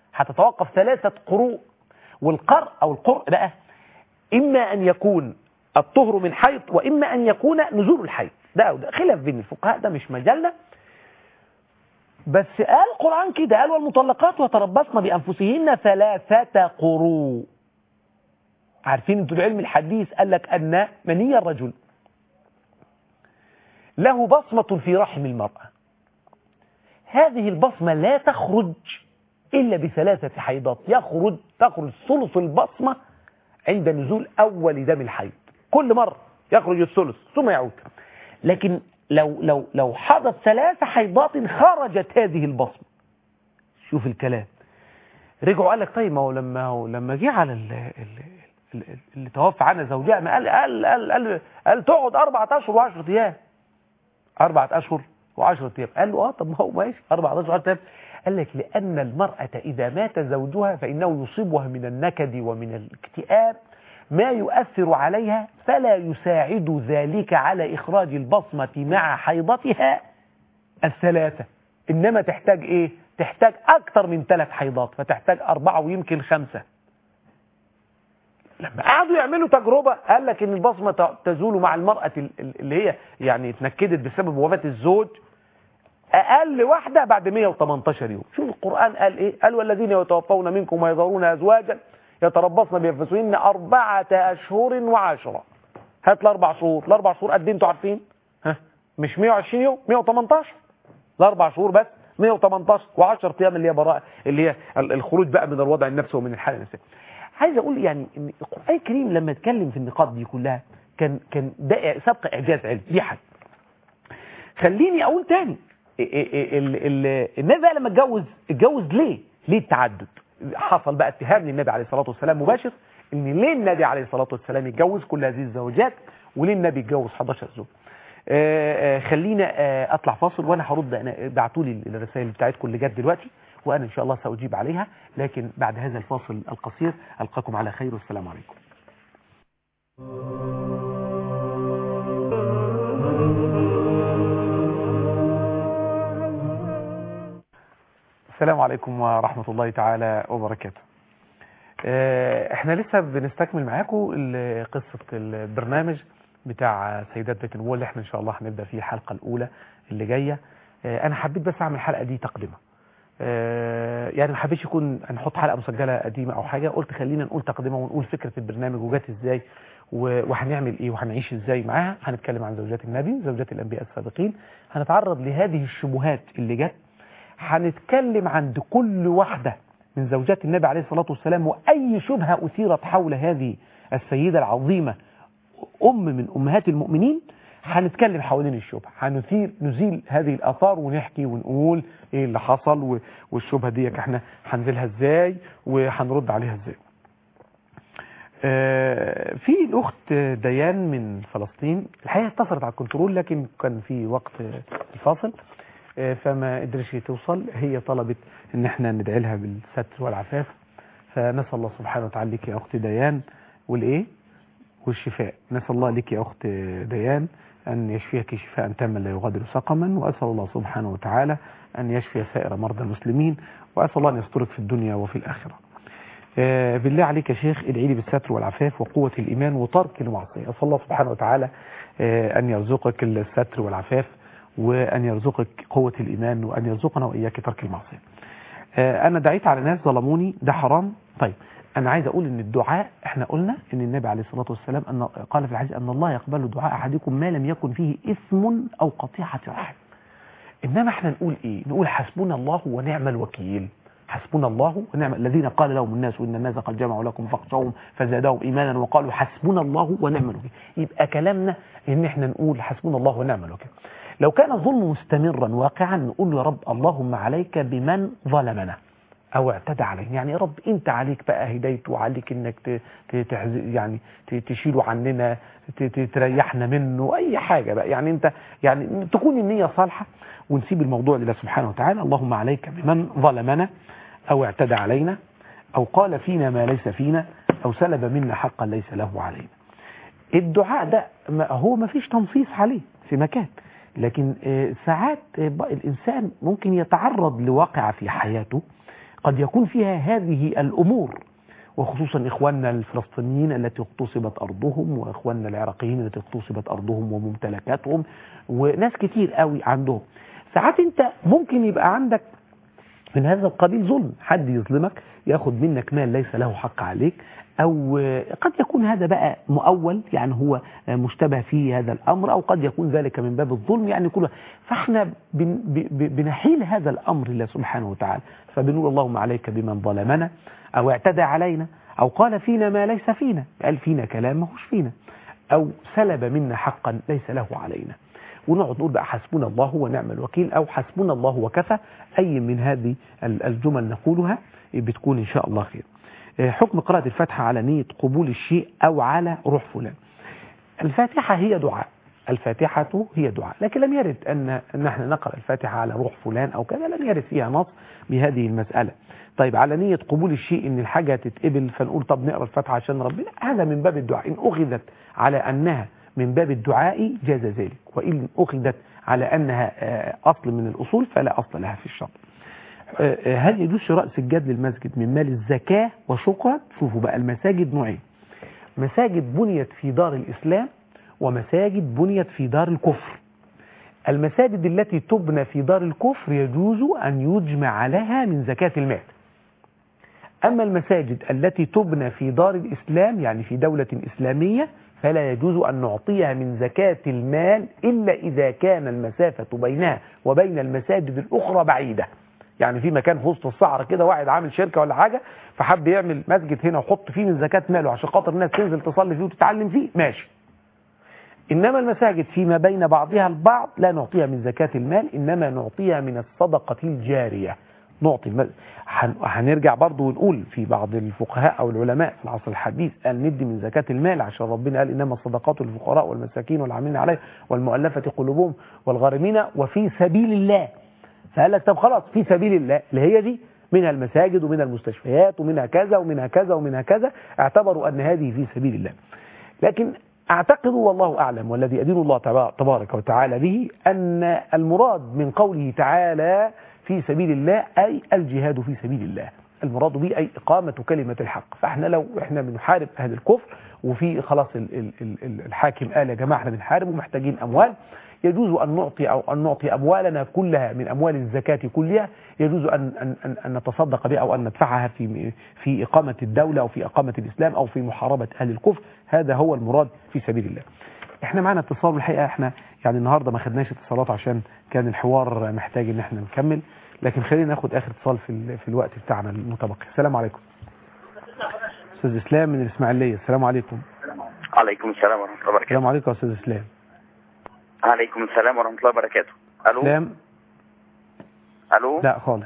هتتوقف ثلاثة قروء والقرء او القرء بقى اما ان يكون الطهر من حيض وإما أن يكون نزول الحيض ده, ده خلاف بين الفقهاء ده مش مجلة بس قال القرآن كده قال والمطلقات يتربصن بأنفسهن ثلاثة قروء عارفين انتوا العلم الحديث قال لك أن مني الرجل له بصمة في رحم المرأة هذه البصمة لا تخرج إلا بثلاثة حيضات يخرج تخرج ثلث البصمة عند نزول أول دم الحيض كل مرة يخرج الثلث ثم يعود لكن لو لو لو حضت ثلاث حيضات خرجت هذه البصمة شوف الكلام رجعوا قال لك طيب ما هو لما هو لما جه على ال- ال- ال- اللي توفى عنها زوجها ما قال قال قال قال, قال تقعد أربعة أشهر و10 أيام أربعة أشهر و10 أيام قال له اه طب ما هو ماشي أربعة أشهر و10 أيام قال لك لأن المرأة إذا مات زوجها فإنه يصيبها من النكد ومن الاكتئاب ما يؤثر عليها فلا يساعد ذلك على إخراج البصمة مع حيضتها الثلاثة إنما تحتاج إيه؟ تحتاج أكثر من ثلاث حيضات فتحتاج أربعة ويمكن خمسة لما قعدوا يعملوا تجربة قال لك إن البصمة ت- تزول مع المرأة ال- ال- اللي هي يعني اتنكدت بسبب وفاة الزوج أقل واحدة بعد 118 يوم شوف القرآن قال إيه قال والذين يتوفون منكم ويذرون أزواجا يتربصن بأنفسهن أربعة أشهر وعشرة هات الأربع شهور الأربع شهور قد إيه أنتوا عارفين ها مش 120 يوم 118 الأربع شهور بس 118 و10 أيام اللي هي براءة اللي هي ال- الخروج بقى من الوضع النفسي ومن الحالة النفسية عايز أقول يعني إن القرآن الكريم لما اتكلم في النقاط دي كلها كان كان ده سبق إعجاز علم دي حاجة خليني اقول تاني ال- ال- ال- النبي بقى لما اتجوز اتجوز ليه ليه التعدد حصل بقى اتهام للنبي عليه الصلاه والسلام مباشر ان ليه النبي عليه الصلاه والسلام يتجوز كل هذه الزوجات وليه النبي يتجوز 11 زوج آه، آه، خلينا آه، اطلع فاصل وانا هرد انا ابعتوا لي الرسائل بتاعتكم اللي جت دلوقتي وانا ان شاء الله ساجيب عليها لكن بعد هذا الفاصل القصير القاكم على خير والسلام عليكم السلام عليكم ورحمة الله تعالى وبركاته آه، احنا لسه بنستكمل معاكم ال- قصة البرنامج بتاع سيدات بيت النبوة اللي احنا ان شاء الله هنبدأ فيه الحلقة الأولى اللي جاية آه، انا حبيت بس اعمل الحلقة دي تقدمة آه، يعني ما حبيتش يكون هنحط حلقة مسجلة قديمة او حاجة قلت خلينا نقول تقدمة ونقول فكرة البرنامج وجات ازاي و- وهنعمل ايه وهنعيش ازاي معاها هنتكلم عن زوجات النبي زوجات الانبياء السابقين هنتعرض لهذه الشبهات اللي جت هنتكلم عند كل واحدة من زوجات النبي عليه الصلاة والسلام وأي شبهة أثيرت حول هذه السيدة العظيمة أم من أمهات المؤمنين هنتكلم حوالين الشبهة هنثير نزيل هذه الآثار ونحكي ونقول إيه اللي حصل و- والشبهة دي احنا هنزلها إزاي وهنرد عليها إزاي آه، في الأخت ديان من فلسطين الحقيقة اتصلت على الكنترول لكن كان في وقت الفاصل آه، فما قدرش توصل هي طلبت ان احنا ندعي لها بالستر والعفاف فنسال الله سبحانه وتعالى لك يا اخت ديان والايه والشفاء نسال الله لك يا اخت ديان ان يشفيك شفاء تاما لا يغادر سقما واسال الله سبحانه وتعالى ان يشفي سائر مرضى المسلمين واسال الله ان يسترك في الدنيا وفي الاخره آه، بالله عليك يا شيخ ادعي لي بالستر والعفاف وقوة الإيمان وترك المعصية أسأل الله سبحانه وتعالى آه، أن يرزقك الستر والعفاف وأن يرزقك قوة الإيمان وأن يرزقنا وإياك ترك المعصية آه، أنا دعيت على ناس ظلموني ده حرام طيب أنا عايز أقول إن الدعاء إحنا قلنا إن النبي عليه الصلاة والسلام أن قال في الحديث أن الله يقبل دعاء أحدكم ما لم يكن فيه إثم أو قطيعة رحم إنما إحنا نقول إيه نقول حسبنا الله ونعم الوكيل حسبنا الله ونعم الذين قال لهم الناس وإن الناس قد جمعوا لكم فاخشوهم فزادهم إيمانا وقالوا حسبنا الله ونعم الوكيل يبقى كلامنا إن إحنا نقول حسبنا الله ونعم الوكيل لو كان الظلم مستمرا واقعا نقول له يا رب اللهم عليك بمن ظلمنا او اعتدى علينا يعني يا رب انت عليك بقى هدايته وعليك انك ت- ت- تحز... يعني ت- تشيله عننا ت- ت- تريحنا منه اي حاجه بقى يعني انت يعني تكون النيه صالحه ونسيب الموضوع لله سبحانه وتعالى اللهم عليك بمن ظلمنا او اعتدى علينا او قال فينا ما ليس فينا او سلب منا حقا ليس له علينا الدعاء ده ما هو ما فيش تنصيص عليه في مكان لكن آه، ساعات آه، ب- الإنسان ممكن يتعرض لواقعة في حياته قد يكون فيها هذه الأمور وخصوصا إخواننا الفلسطينيين التي اغتصبت أرضهم وإخواننا العراقيين التي اغتصبت أرضهم وممتلكاتهم وناس كتير قوي عندهم ساعات انت ممكن يبقى عندك من هذا القبيل ظلم حد يظلمك ياخد منك مال ليس له حق عليك أو قد يكون هذا بقى مؤول يعني هو مشتبه فيه هذا الأمر أو قد يكون ذلك من باب الظلم يعني كله فاحنا بن بنحيل هذا الأمر الله سبحانه وتعالى فبنقول اللهم عليك بمن ظلمنا أو اعتدى علينا أو قال فينا ما ليس فينا قال فينا كلام ماهوش فينا أو سلب منا حقا ليس له علينا ونقعد نقول بقى حسبنا الله ونعم الوكيل أو حسبنا الله وكفى أي من هذه الجمل نقولها بتكون إن شاء الله خير حكم قراءة الفاتحة على نية قبول الشيء أو على روح فلان الفاتحة هي دعاء الفاتحة هي دعاء لكن لم يرد أن نحن نقرأ الفاتحة على روح فلان أو كذا لم يرد فيها نص بهذه المسألة طيب على نية قبول الشيء ان الحاجة تتقبل فنقول طب نقرأ الفاتحة عشان ربنا هذا من باب الدعاء إن أخذت على أنها من باب الدعاء جاز ذلك وإن أخذت على أنها أصل من الأصول فلا أصل لها في الشرع هل يجوز شراء سجاد للمسجد من مال الزكاة وشكرا شوفوا بقى المساجد نوعين مساجد بنيت في دار الإسلام ومساجد بنيت في دار الكفر المساجد التي تبنى في دار الكفر يجوز أن يجمع لها من زكاة المال أما المساجد التي تبنى في دار الإسلام يعني في دولة إسلامية فلا يجوز أن نعطيها من زكاة المال إلا إذا كان المسافة بينها وبين المساجد الأخرى بعيدة يعني في مكان في وسط الصحراء كده واحد عامل شركة ولا حاجة فحب يعمل مسجد هنا ويحط فيه من زكاة ماله عشان خاطر الناس تنزل تصلي فيه وتتعلم فيه ماشي إنما المساجد فيما بين بعضها البعض لا نعطيها من زكاة المال إنما نعطيها من الصدقة الجارية نعطي المال هنرجع برضو ونقول في بعض الفقهاء أو العلماء في العصر الحديث قال ندي من زكاة المال عشان ربنا قال إنما الصدقات للفقراء والمساكين والعاملين عليه والمؤلفة قلوبهم والغارمين وفي سبيل الله فقال لك طب خلاص في سبيل الله اللي هي دي منها المساجد ومنها المستشفيات ومنها كذا ومنها كذا ومنها كذا اعتبروا أن هذه في سبيل الله لكن أعتقد والله أعلم والذي أدين الله تبارك وتعالى به أن المراد من قوله تعالى في سبيل الله أي الجهاد في سبيل الله المراد به أي إقامة كلمة الحق فإحنا لو إحنا بنحارب أهل الكفر وفي خلاص الحاكم قال يا جماعة إحنا بنحارب ومحتاجين أموال يجوز أن نعطي أو أن نعطي أموالنا كلها من أموال الزكاة كلها يجوز أن أن أن, أن نتصدق بها أو أن ندفعها في في إقامة الدولة أو في إقامة الإسلام أو في محاربة أهل الكفر هذا هو المراد في سبيل الله. إحنا معنا اتصال الحقيقة إحنا يعني النهارده ما خدناش اتصالات عشان كان الحوار محتاج إن إحنا نكمل لكن خلينا ناخد آخر اتصال في في الوقت بتاعنا المتبقي. السلام عليكم. أستاذ إسلام من الإسماعيلية السلام عليكم. عليكم السلام ورحمة الله وبركاته. السلام عليكم يا أستاذ إسلام. عليكم السلام ورحمة الله وبركاته ألو إسلام ألو لا خالص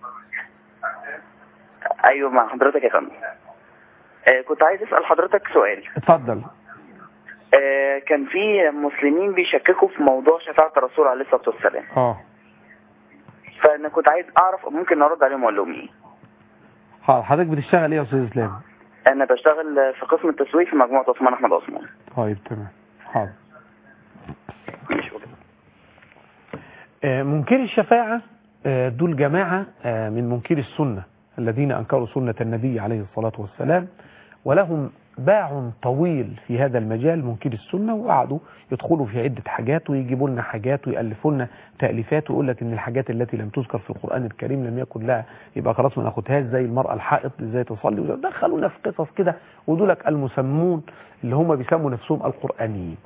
أيوة مع حضرتك يا فندم آه كنت عايز أسأل حضرتك سؤال اتفضل آه كان في مسلمين بيشككوا في موضوع شفاعة الرسول عليه الصلاة والسلام اه فأنا كنت عايز أعرف ممكن أرد عليهم وأقول لهم إيه حاضر حضرتك بتشتغل ايه يا استاذ اسلام أنا بشتغل في قسم التسويق في مجموعة عثمان أحمد عثمان طيب تمام حاضر ماشي وكده. آه، منكري الشفاعة آه، دول جماعة آه، من منكري السنة الذين أنكروا سنة النبي عليه الصلاة والسلام ولهم باع طويل في هذا المجال منكر السنة وقعدوا يدخلوا في عدة حاجات ويجيبوا لنا حاجات ويألفوا لنا تأليفات ويقول لك ان الحاجات التي لم تذكر في القرآن الكريم لم يكن لها يبقى خلاص ما ناخدهاش زي المرأة الحائط ازاي تصلي ودخلونا في قصص كده ودولك المسمون اللي هم بيسموا نفسهم القرآنيين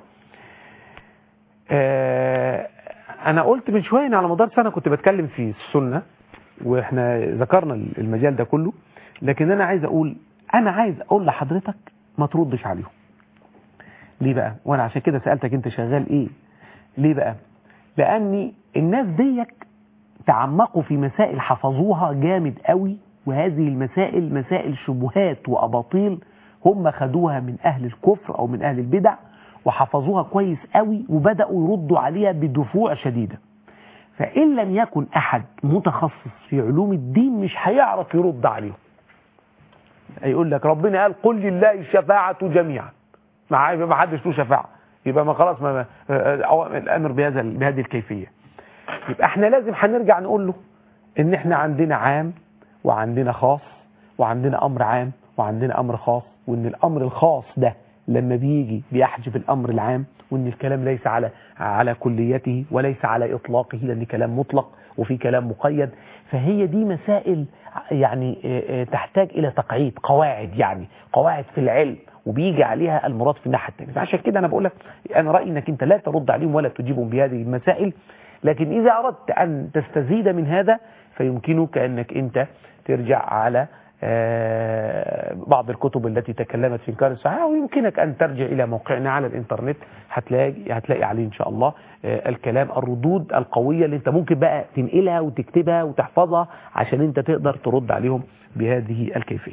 آه انا قلت من شوية إن على مدار سنة كنت بتكلم في السنة واحنا ذكرنا المجال ده كله لكن انا عايز اقول انا عايز اقول لحضرتك ما تردش عليهم ليه بقى وانا عشان كده سألتك انت شغال ايه ليه بقى لاني الناس ديك تعمقوا في مسائل حفظوها جامد قوي وهذه المسائل مسائل شبهات واباطيل هم خدوها من اهل الكفر او من اهل البدع وحفظوها كويس قوي وبدأوا يردوا عليها بدفوع شديدة فإن لم يكن أحد متخصص في علوم الدين مش هيعرف يرد عليهم يقول لك ربنا قال قل لله الشفاعة جميعا ما ما حدش له شفاعة يبقى ما خلاص ما ما- الأمر بهذا بهذه الكيفية يبقى احنا لازم هنرجع نقول له ان احنا عندنا عام وعندنا خاص وعندنا امر عام وعندنا امر خاص وان الامر الخاص ده لما بيجي بيحجب الامر العام وان الكلام ليس على على كليته وليس على اطلاقه لان كلام مطلق وفي كلام مقيد فهي دي مسائل يعني آه، آه، تحتاج الى تقعيد قواعد يعني قواعد في العلم وبيجي عليها المراد في الناحيه الثانيه فعشان كده انا بقول لك انا رايي انك انت لا ترد عليهم ولا تجيبهم بهذه المسائل لكن اذا اردت ان تستزيد من هذا فيمكنك انك انت ترجع على آه، بعض الكتب التي تكلمت في انكار الصحيح ويمكنك ان ترجع الى موقعنا على الانترنت هتلاقي هتلاقي عليه ان شاء الله آه، الكلام الردود القويه اللي انت ممكن بقى تنقلها وتكتبها وتحفظها عشان انت تقدر ترد عليهم بهذه الكيفيه.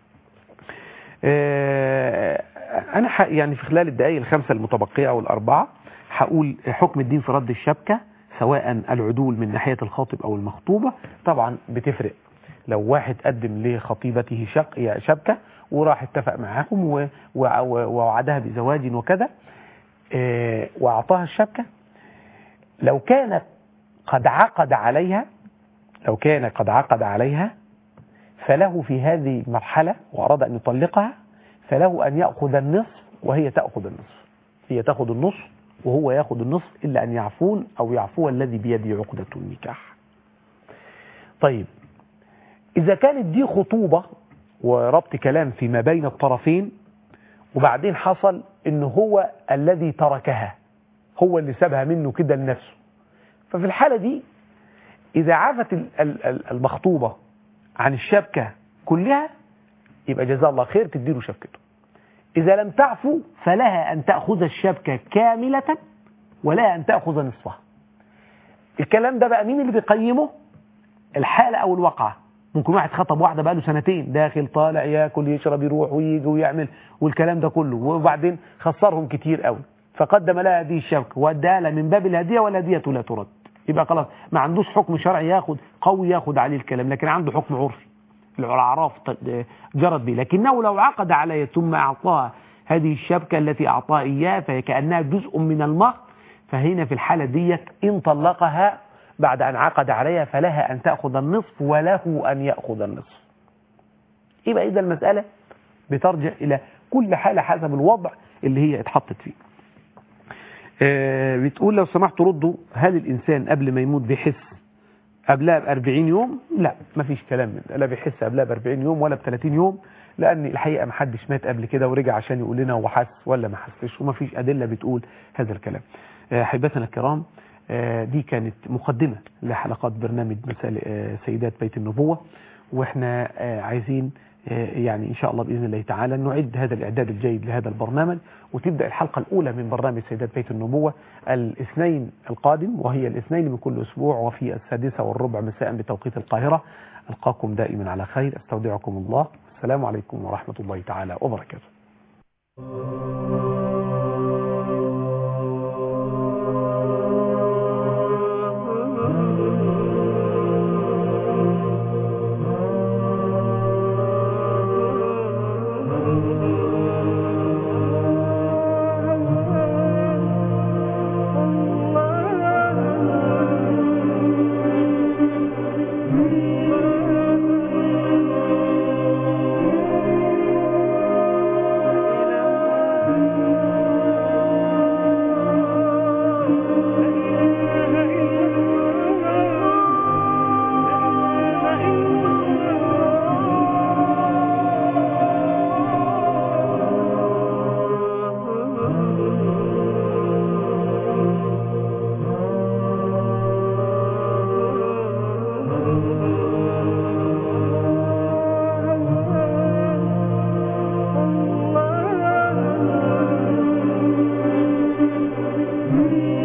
آه، انا ح- يعني في خلال الدقائق الخمسه المتبقيه او الاربعه هقول حكم الدين في رد الشبكه سواء العدول من ناحيه الخاطب او المخطوبه طبعا بتفرق لو واحد قدم لخطيبته شق يا شبكه وراح اتفق معاهم و- وع- ووعدها بزواج وكذا آه، واعطاها الشبكه لو كان قد عقد عليها لو كان قد عقد عليها فله في هذه المرحلة وأراد أن يطلقها فله أن يأخذ النصف وهي تأخذ النصف هي تأخذ النصف وهو يأخذ النصف إلا أن يعفون أو يعفو الذي بيده عقدة النكاح طيب إذا كانت دي خطوبة وربط كلام فيما بين الطرفين وبعدين حصل إن هو الذي تركها هو اللي سابها منه كده لنفسه ففي الحالة دي إذا عفت ال- ال- ال- المخطوبة عن الشبكة كلها يبقى جزاه الله خير تديله شبكته إذا لم تعفو فلها أن تأخذ الشبكة كاملة ولا أن تأخذ نصفها الكلام ده بقى مين اللي بيقيمه الحالة أو الواقعة ممكن واحد خطب واحدة بقى له سنتين داخل طالع ياكل يشرب يروح ويجي ويعمل والكلام ده كله وبعدين خسرهم كتير قوي فقدم لها هذه الشبكة واداها لها من باب الهدية والهدية لا ترد يبقى خلاص ما عندوش حكم شرعي ياخد قوي ياخد عليه الكلام لكن عنده حكم عرفي الأعراف ت- جرت به لكنه لو عقد عليه ثم أعطاها هذه الشبكة التي أعطاها إياه فهي كأنها جزء من المهر فهنا في الحالة ديت إن طلقها بعد أن عقد عليها فلها أن تأخذ النصف وله أن يأخذ النصف يبقى إذا المسألة بترجع إلى كل حالة حسب الوضع اللي هي اتحطت فيه آه، بتقول لو سمحت ردوا هل الإنسان قبل ما يموت بيحس قبلها ب 40 يوم لا مفيش كلام من ده لا بيحس قبلها ب 40 يوم ولا ب 30 يوم لان الحقيقه ما حدش مات قبل كده ورجع عشان يقول لنا هو حس ولا ما حسش ومفيش ادله بتقول هذا الكلام آه، احبتنا الكرام آه، دي كانت مقدمه لحلقات برنامج مسال آه، سيدات بيت النبوه واحنا آه، عايزين آه، يعني ان شاء الله باذن الله تعالى نعد هذا الاعداد الجيد لهذا البرنامج وتبدا الحلقه الاولى من برنامج سيدات بيت النبوه الاثنين القادم وهي الاثنين من كل اسبوع وفي السادسه والربع مساء بتوقيت القاهره القاكم دائما على خير استودعكم الله السلام عليكم ورحمه الله تعالى وبركاته الله